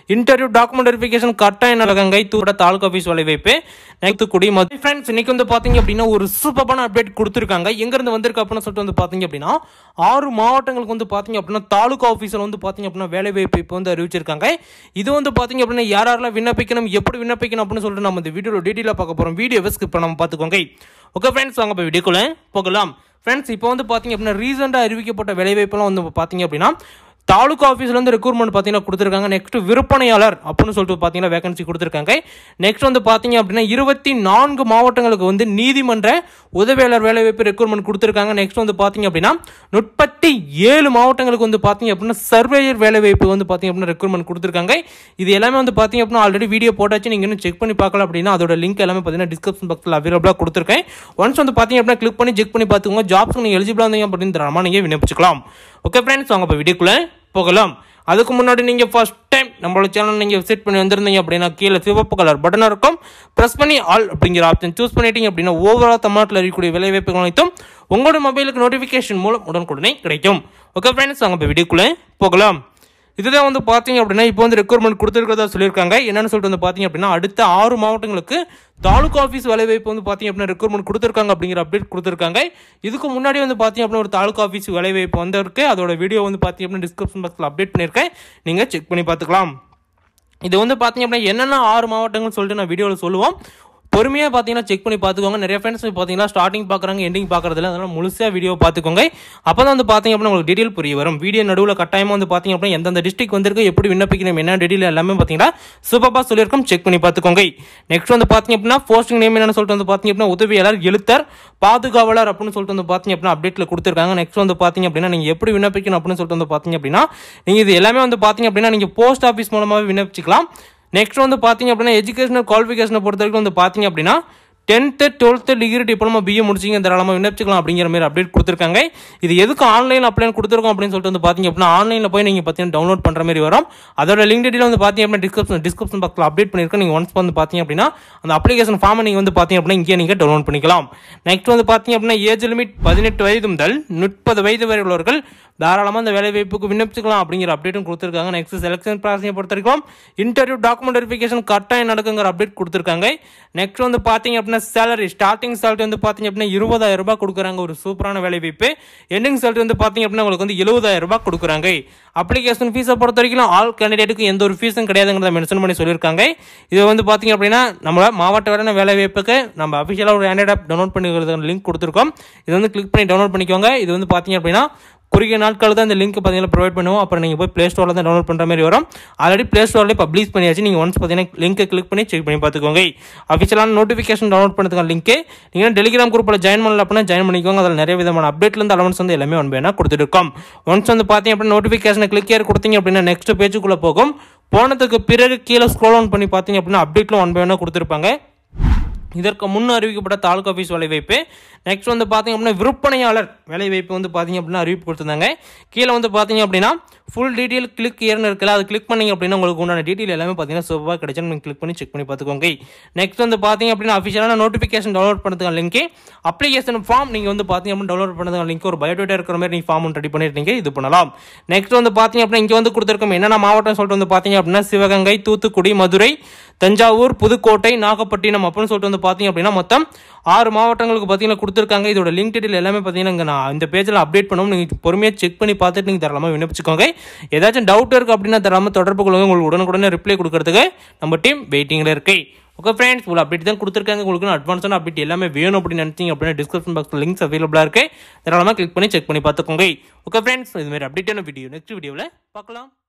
interview document verification கட்டாயம் நடக்கங்கை தூட taluka office வேலை வைப்பு நெக்ஸ்ட் குடி மது ஃப்ரெண்ட்ஸ் இன்னைக்கு வந்து பார்த்தீங்க அப்படின்னா ஒரு சூப்பரான அப்டேட் கொடுத்துருக்காங்க எங்கேருந்து வந்திருக்கு அப்படின்னு சொல்லிட்டு வந்து பார்த்தீங்க அப்படின்னா ஆறு மாவட்டங்களுக்கு வந்து பார்த்தீங்க அப்படின்னா தாலுகா ஆஃபீஸில் வந்து பார்த்தீங்க அப்படின்னா வேலை வாய்ப்பு இப்போ வந்து அறிவிச்சிருக்காங்க இது வந்து பார்த்தீங்க அப்படின்னா யார் யாரெல்லாம் விண்ணப்பிக்கணும் எப்படி விண்ணப்பிக்கணும் அப்படின்னு சொல்லிட்டு நம்ம இந்த வீடியோவில் டீட்டெயிலாக பார்க்க போகிறோம் வீடியோவை ஸ்கிப் பண்ணாம பார்த்துக்கோங்க ஓகே ஃப்ரெண்ட்ஸ் வாங்க இப்போ வீடியோக்குள்ளே போகலாம் ஃப்ரெண்ட்ஸ் இப்போ வந்து பார்த்தீங்க அப்படின்னா ரீசெண்டாக அறிவிக்கப்பட்ட வேலைவாய்ப்பெல்லாம் வந்து பார்த்தீங்க அப்படின்னா தாலுகா ஆஃபீஸ்லேருந்து ரெக்ரூட்மெண்ட் பார்த்தீங்கன்னா கொடுத்துருக்காங்க நெக்ஸ்ட் விற்பனையாளர் அப்படின்னு சொல்லிட்டு பார்த்தீங்கன்னா வேகன்சி கொடுத்துருக்காங்க நெக்ஸ்ட் வந்து பார்த்தீங்க அப்படின்னா இருபத்தி நான்கு மாவட்டங்களுக்கு வந்து நீதிமன்ற உதவியாளர் வேலைவாய்ப்பு ரெக்ரூட்மெண்ட் கொடுத்துருக்காங்க நெக்ஸ்ட் வந்து பார்த்தீங்க அப்படின்னா முப்பத்தி ஏழு மாவட்டங்களுக்கு வந்து பார்த்தீங்க அப்படின்னா சர்வேயர் வேலைவாய்ப்பு வந்து பார்த்தீங்க அப்படின்னா ரெக்ரூட்மெண்ட் கொடுத்துருக்காங்க இது எல்லாமே வந்து பார்த்தீங்க அப்படின்னா ஆல்ரெடி வீடியோ போட்டாச்சு நீங்கள் இன்னும் செக் பண்ணி பார்க்கல அப்படின்னா அதோட லிங்க் எல்லாமே பார்த்தீங்கன்னா டிஸ்கிரிப்ஷன் பாக்ஸில் அவைலபிளாக கொடுத்துருக்கேன் ஒன்ஸ் வந்து பார்த்தீங்க அப்படின்னா கிளிக் பண்ணி செக் பண்ணி பார்த்துக்கோங்க ஜாப்ஸ்க்கு நீங்கள் எலிஜிபிளாக இருந்தீங்க அப்படின்னு தரமா நீங்கள் விண்ணப்பிச்சுக்கலாம் ஓகே ஃப்ரெண்ட்ஸ் வாங்க இப்போ வீடியோக்குள்ளே போகலாம் அதுக்கு முன்னாடி நீங்கள் ஃபர்ஸ்ட் டைம் நம்மளோட சேனல் நீங்கள் விசிட் பண்ணி வந்திருந்தீங்க அப்படின்னா கீழே சிவப்பு கலர் பட்டன் இருக்கும் ப்ரெஸ் பண்ணி ஆல் அப்படிங்கிற ஆப்ஷன் சூஸ் பண்ணிட்டீங்க அப்படின்னா ஓவரால் தமிழ்நாட்டில் இருக்கக்கூடிய வேலைவாய்ப்புகள் அனைத்தும் உங்களோட மொபைலுக்கு நோட்டிஃபிகேஷன் மூலம் உடனுக்குடனே கிடைக்கும் ஓகே ஃப்ரெண்ட்ஸ் வாங்க இப்போ வீடியோக்குள்ளே போகலாம் இதுதான் வந்து பார்த்தீங்க அப்படின்னா இப்போ வந்து ரெக்ரூட்மெண்ட் கொடுத்துருக்கிறதா சொல்லியிருக்காங்க என்னன்னு சொல்லிட்டு வந்து பார்த்தீங்க அப்படின்னா அடுத்த ஆறு மாவட்டங்களுக்கு தாலுகா ஆஃபீஸ் வேலைவாய்ப்பு வந்து பார்த்தீங்க அப்படின்னா ரெக்ரூட்மெண்ட் கொடுத்துருக்காங்க அப்படிங்கிற அப்டேட் கொடுத்துருக்காங்க இதுக்கு முன்னாடி வந்து பார்த்தீங்க அப்படின்னா ஒரு தாலுகா ஆஃபீஸ் வேலைவாய்ப்பு வந்திருக்கு அதோட வீடியோ வந்து பார்த்தீங்க அப்படின்னா டிஸ்கிரிப்ஷன் பாக்ஸில் அப்டேட் பண்ணியிருக்கேன் நீங்கள் செக் பண்ணி பார்த்துக்கலாம் இது வந்து பார்த்தீங்க அப்படின்னா என்னென்ன ஆறு மாவட்டங்கள் சொல்லிட்டு நான் வீடியோவில் சொல்லுவோம் பொறுமையாக பார்த்தீங்கன்னா செக் பண்ணி பார்த்துக்கோங்க நிறைய ஃப்ரெண்ட்ஸ் பார்த்தீங்கன்னா ஸ்டார்டிங் பார்க்குறாங்க எண்டிங் பார்க்குறதுல அதனால் முழுசாக வீடியோ பார்த்துக்கோங்க அப்போ தான் வந்து பார்த்தீங்க அப்படின்னா உங்களுக்கு டீட்டெயில் புரிய வரும் வீடியோ நடுவில் கட்டாயமாக வந்து பார்த்தீங்க அப்படின்னா எந்தெந்த டிஸ்ட்ரிக் வந்திருக்கு எப்படி விண்ணப்பிக்கணும் என்ன டீட்டெயில் எல்லாமே பார்த்தீங்கன்னா சூப்பராக சொல்லியிருக்கோம் செக் பண்ணி பார்த்துக்கோங்க நெக்ஸ்ட் வந்து பார்த்தீங்க அப்படின்னா போஸ்டிங் நேம் என்னன்னு சொல்லிட்டு வந்து பார்த்தீங்க அப்படின்னா உதவியாளர் எழுத்தர் பாதுகாவலர் அப்படின்னு சொல்லிட்டு வந்து பார்த்தீங்க அப்படின்னா அப்டேட்டில் கொடுத்துருக்காங்க நெக்ஸ்ட் வந்து பார்த்தீங்க அப்படின்னா நீங்கள் எப்படி விண்ணப்பிக்கணும் அப்படின்னு சொல்லிட்டு வந்து பார்த்தீங்க அப்படின்னா நீங்கள் இது எல்லாமே வந்து பார்த்தீங்க அப்படின்னா நீங்கள் போஸ்ட் ஆஃபீஸ் மூலமாகவே விண்ணப்பிச்சிக்கலாம் நெக்ஸ்ட் வந்து பார்த்தீங்க அப்படின்னா எஜுகேஷனல் குவாலிஃபிகேஷனை பொறுத்த வரைக்கும் வந்து பார்த்தீங்க அப்படின்னா tenth twelfth degree diploma BA முடிச்சிங்க தாராளமாக விண்ணப்பிச்சிக்கலாம் அப்படிங்கிற மாதிரி அப்டேட் கொடுத்துருக்காங்க இது எதுக்கு ஆன்லைன் அப்ளை கொடுத்துருக்கோம் அப்படின்னு சொல்லிட்டு வந்து பார்த்தீங்க அப்படின்னா ஆன்லைனில் போய் நீங்கள் பார்த்தீங்கன்னா டவுன்லோட் பண்ணுற மாதிரி வரும் அதோட லிங்க் டீட்டெயில் வந்து பார்த்தீங்க அப்படின்னா டிஸ்கிரிப்ஷன் டிஸ்கிரிப்ஷன் பாக்ஸில் அப்டேட் பண்ணியிருக்கேன் நீங்கள் ஒன்ஸ் வந்து பார்த்தீங்க அப்படின்னா அந்த அப்ளிகேஷன் ஃபார்மை நீங்கள் வந்து பார்த்தீங்க அப்படின்னா இங்கே நீங்கள் டவுன்லோட் பண்ணிக்கலாம் நெக்ஸ்ட் வந்து பார்த்தீங்க அப்படின்னா ஏஜ் லிமிட் பதினெட்டு வயது முதல் முப்பது வயது வரை உள்ளவர்கள் தாராளமாக அந்த வேலை வாய்ப்புக்கு விண்ணப்பிச்சுக்கலாம் அப்படிங்கிற அப்டேட்டும் கொடுத்துருக்காங்க நெக்ஸ்ட் செலெக்ஷன் ப்ராசஸை பொறுத்த வரைக்கும் இன்டர்வியூ டாக்குமெண்ட் வெரிஃபிகேஷன் கட்டாயம் நடக்குங்கிற அப்டேட் கொடுத்துருக்காங்க நெக்ஸ்ட் வந்து பார்த்தீங்க அப்படின்னா சேலரி ஸ்டார்டிங் சேலரி வந்து பார்த்தீங்க அப்படின்னா இருபதாயிரம் ரூபாய் கொடுக்குறாங்க ஒரு சூப்பரான வேலை வாய்ப்பு எண்டிங் சேலரி வந்து பார்த்தீங்க அப்படின்னா உங்களுக்கு வந்து எழுபதாயிரம் ரூபாய் கொடுக்குறாங்க அப்ளிகேஷன் ஃபீஸை பொறுத்த வரைக்கும் ஆல் கேண்டிடேட்டுக்கு எந்த ஒரு ஃபீஸும் கிடையாதுங்கிறத மென்ஷன் பண்ணி சொல்லியிருக்காங்க இது வந்து பார்த்தீங்க அப்படின்னா நம்ம மாவட்ட வரையான வேலை வாய்ப்புக்கு நம்ம அஃபிஷியலாக ஒரு ஆண்ட்ராய்ட் ஆப் டவுன்லோட் பண்ணிக்கிறது லிங்க் கொடுத்துருக்கோம் இது வந்து கிளிக் பண்ணி டவுன்லோட் பண்ணிக்கோங்க இது வந்து பார்த்தீங்க அப்படின்னா குறுகிய நாட்கள் தான் இந்த லிங்க் பார்த்தீங்கன்னா ப்ரொவைட் பண்ணுவோம் அப்புறம் நீங்கள் போய் ப்ளே ஸ்டோரில் தான் டவுன்லோட் பண்ணுற மாதிரி வரும் ஆல்ரெடி ப்ளே ஸ்டோர்லேயே பப்ளிஷ் பண்ணியாச்சு நீங்கள் ஒன்ஸ் பார்த்தீங்கன்னா லிங்க்கை கிளிக் பண்ணி செக் பண்ணி பார்த்துக்கோங்க அஃபிஷியலான நோட்டிஃபிகேஷன் டவுன்லோட் பண்ணுறதுக்கு லிங்க்கு நீங்கள் டெலிகிராம் குரூப்பில் ஜாயின் பண்ணல அப்படின்னா ஜாயின் பண்ணிக்கோங்க அதில் நிறைய விதமான அப்டேட்லேருந்து அலவன்ஸ் வந்து எல்லாமே ஒன் வேணா கொடுத்துட்டு இருக்கோம் ஒன்ஸ் வந்து பார்த்தீங்க அப்படின்னா நோட்டிஃபிகேஷனை கிளிக் ஏர் கொடுத்தீங்க அப்படின்னா நெக்ஸ்ட் பேஜுக்குள்ளே போகும் போனதுக்கு பிறகு கீழே ஸ்க்ரோல் ஆன் பண்ணி பார்த்தீங்க அப்படின்னா அப்டேட்டில் ஒன் பை ஒன்னாக கொடுத்துருப்பாங்க இதற்கு முன் அறிவிக்கப்பட்ட தாலுகா ஆஃபீஸ் வேலைவாய்ப்பு நெக்ஸ்ட் வந்து பார்த்தீங்க அப்படின்னா விற்பனையாளர் வேலைவாய்ப்பு வந்து பார்த்தீங்க அப்படின்னா அறிவிப்பு கொடுத்துருந்தாங்க கீழே வந்து பார்த்தீங்க அப்படின்னா ஃபுல் டீட்டெயில் கிளிக் ஏர்னு இருக்குல்ல அது கிளிக் பண்ணீங்க அப்படின்னா உங்களுக்கு உண்டான டீட்டெயில் எல்லாமே பார்த்தீங்கன்னா சூப்பராக கிடைச்சு நீங்கள் கிளிக் பண்ணி செக் பண்ணி பார்த்துக்கோங்க நெக்ஸ்ட் வந்து பார்த்தீங்க அப்படின்னா அஃபிஷியலான நோட்டிஃபிகேஷன் டவுன்லோட் பண்ணுறதுக்கு லிங்க் அப்ளிகேஷன் ஃபார்ம் நீங்கள் வந்து பார்த்தீங்க அப்படின்னா டவுன்லோட் பண்ணுறதுக்கு லிங்க் ஒரு பயோடேட்டா இருக்கிற மாதிரி நீங்கள் ஃபார்ம் ஒன்று ரெடி பண்ணிட்டீங்க இது பண்ணலாம் நெக்ஸ்ட் வந்து பார்த்தீங்க அப்படின்னா இங்கே வந்து கொடுத்துருக்கோம் என்னென்ன மாவட்டம் சொல்லிட்டு வந்து பார்த்தீங்க அப்படின்னா சிவகங்கை தூத்துக்குடி மதுரை தஞ்சாவூர் புதுக்கோட்டை நாகப்பட்டினம் அப்படின்னு சொல்லிட்டு வந்து பார்த்தீங்க அப்படின்னா மொத்தம் ஆறு மாவட்டங்களுக்கு பார்த்தீங்கன்னா கொடுத்துருக்காங்க இதோட லிங்க் டீட்டெயில் எல்லாமே பார்த்தீங்கன்னா இங்கே நான் இந்த பேஜில் அப்டேட் பண்ணுவோம் நீங்கள் பொறுமையாக செக் பண்ணி பார்த்துட்டு நீங்கள் தரலாமா விண்ணப்பிச்சுக்கோங்க ஏதாச்சும் டவுட் இருக்குது அப்படின்னா தராமல் தொடர்பு கொள்ளுங்க உங்களுக்கு உடனுக்குடனே ரிப்ளை கொடுக்கறதுக்கு நம்ம டீம் வெயிட்டிங்கில் இருக்கு ஓகே ஃப்ரெண்ட்ஸ் உங்களுக்கு அப்டேட் தான் கொடுத்துருக்காங்க உங்களுக்கு அட்வான்ஸான அப்டேட் எல்லாமே வேணும் அப்படின்னு நினைச்சீங்க அப்படின்னா டிஸ்கிரிப்ஷன் பாக்ஸில் லிங்க்ஸ் அவைலபிளாக இருக்கு தாராளமாக கிளிக் பண்ணி செக் பண்ணி பார்த்துக்கோங்க ஓகே ஃப்ரெண்ட்ஸ் இதுமாதிரி அப்டேட்டான வீடியோ நெக்ஸ்ட் வீடியோவில் பார்க்கலாம்